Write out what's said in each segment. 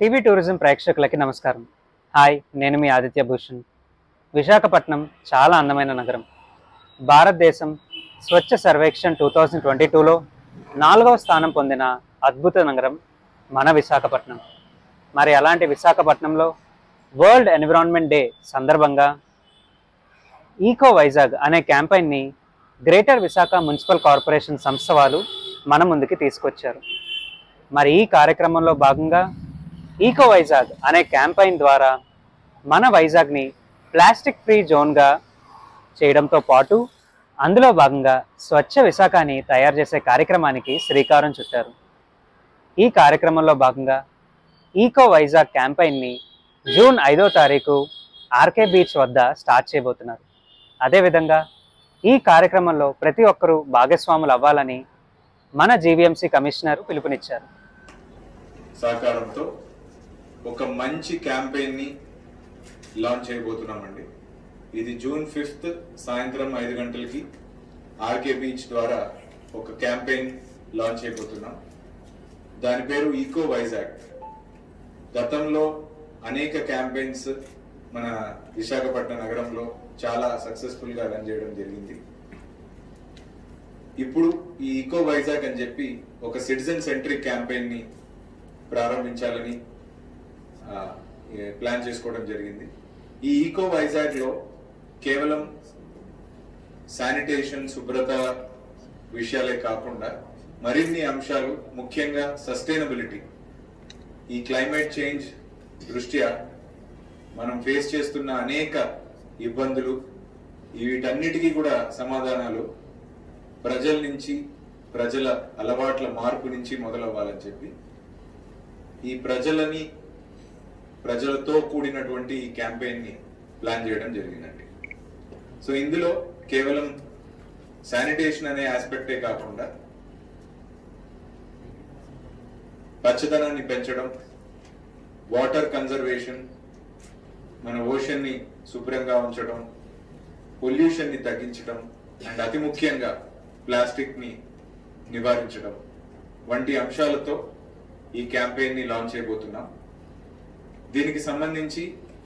TV tourism ప్రేక్షకులకి నమస్కారం hi నేను మీ ఆదిత్య భూషణ్ విశాఖపట్నం చాలా అందమైన నగరం భారతదేశం Swachh Survekshan two thousand twenty టూలో నాలుగవ స్థానం పొందిన అద్భుత నగరం మన విశాఖపట్నం మరి అలాంటి విశాఖపట్నంలో వరల్డ్ ఎన్విరాన్మెంట్ డే సందర్భంగా ఈకో వైజాగ్ అనే క్యాంపెయిన్ని గ్రేటర్ విశాఖ మున్సిపల్ కార్పొరేషన్ సంస్థ వాళ్ళు మన ముందుకి తీసుకొచ్చారు మరి ఈ కార్యక్రమంలో భాగంగా ఈకో వైజాగ్ అనే క్యాంపెయిన్ ద్వారా మన వైజాగ్ని ప్లాస్టిక్ ఫ్రీ జోన్గా చేయడంతో పాటు అందులో భాగంగా స్వచ్ఛ విశాఖని తయారు చేసే కార్యక్రమానికి శ్రీకారం చుట్టారు ఈ కార్యక్రమంలో భాగంగా ఈకో వైజాగ్ క్యాంపెయిన్ని జూన్ ఐదో తారీఖు ఆర్కే బీచ్ వద్ద స్టార్ట్ చేయబోతున్నారు అదేవిధంగా ఈ కార్యక్రమంలో ప్రతి ఒక్కరూ భాగస్వాములు అవ్వాలని మన జీవీఎంసీ కమిషనర్ పిలుపునిచ్చారు సహకారంతో ఒక మంచి క్యాంపెయిన్ ని లాంచ్ చేయబోతున్నామండి ఇది జూన్ ఫిఫ్త్ సాయంత్రం ఐదు గంటలకి ఆర్కే బీచ్ ద్వారా ఒక క్యాంపెయిన్ లాంచ్ చేయబోతున్నాం దాని పేరు ఈకో వైజాగ్ గతంలో అనేక క్యాంపెయిన్స్ మన విశాఖపట్నం నగరంలో చాలా సక్సెస్ఫుల్ గా రన్ చేయడం జరిగింది ఇప్పుడు ఈ ఈకో వైజాగ్ అని చెప్పి ఒక సిటిజన్ సెంట్రిక్ క్యాంపెయిన్ ని ప్రారంభించాలని ఆ, ఏ, ప్లాన్ చేసుకోవడం జరిగింది ఈ ఈకో వైజాగ్ లో కేవలం శానిటేషన్ శుభ్రత విషయాలే కాకుండా మరిన్ని అంశాలు ముఖ్యంగా సస్టైనబిలిటీ ఈ క్లైమేట్ చేంజ్ దృష్ట్యా మనం ఫేస్ చేస్తున్న అనేక ఇబ్బందులు ఈ వీటన్నిటికీ కూడా సమాధానాలు ప్రజల నుంచి ప్రజల అలవాట్ల మార్పు నుంచి మొదలవ్వాలని చెప్పి ఈ ప్రజలని ప్రజలతో కూడినటువంటి ఈ క్యాంపెయిన్ ని ప్లాన్ చేయడం జరిగిందండి సో ఇందులో కేవలం శానిటేషన్ అనే ఆస్పెక్టే కాకుండా పచ్చదనాన్ని పెంచడం వాటర్ కన్జర్వేషన్ మన ఓషన్ ని శుభ్రంగా ఉంచడం పొల్యూషన్ ని తగ్గించడం అండ్ అతి ముఖ్యంగా ప్లాస్టిక్ ని నివారించడం వంటి అంశాలతో ఈ క్యాంపెయిన్ ని లాంచ్ చేయబోతున్నాం దీనికి సంబంధించి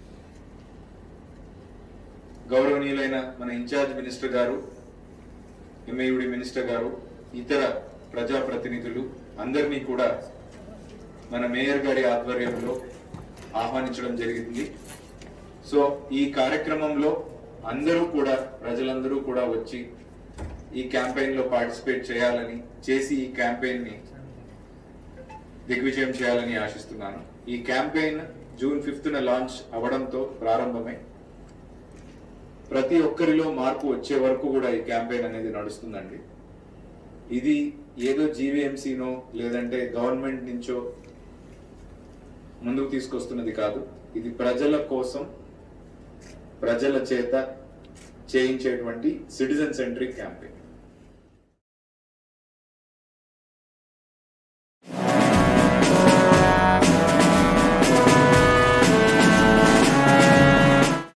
గౌరవనీయులైన మన ఇన్ఛార్జ్ మినిస్టర్ గారు ఎంఏయుడి మినిస్టర్ గారు ఇతర ప్రజాప్రతినిధులు అందరినీ కూడా మన మేయర్ గారి ఆధ్వర్యంలో ఆహ్వానించడం జరిగింది సో ఈ కార్యక్రమంలో అందరూ కూడా ప్రజలందరూ కూడా వచ్చి ఈ క్యాంపెయిన్ లో పార్టిసిపేట్ చేయాలని చేసి ఈ క్యాంపెయిన్ ని దిగ్విజయం చేయాలని ఆశిస్తున్నాను ఈ క్యాంపెయిన్ జూన్ ఫిఫ్త్ న లాంచ్ అవడంతో ప్రారంభమై ప్రతి ఒక్కరిలో మార్పు వచ్చే వరకు కూడా ఈ క్యాంపెయిన్ అనేది నడుస్తుందండి ఇది ఏదో జీవీఎంసీనో లేదంటే గవర్నమెంట్ నుంచో ముందుకు తీసుకొస్తున్నది కాదు ఇది ప్రజల కోసం ప్రజల చేత చేయించేటువంటి సిటిజన్ సెంట్రిక్ క్యాంపెయిన్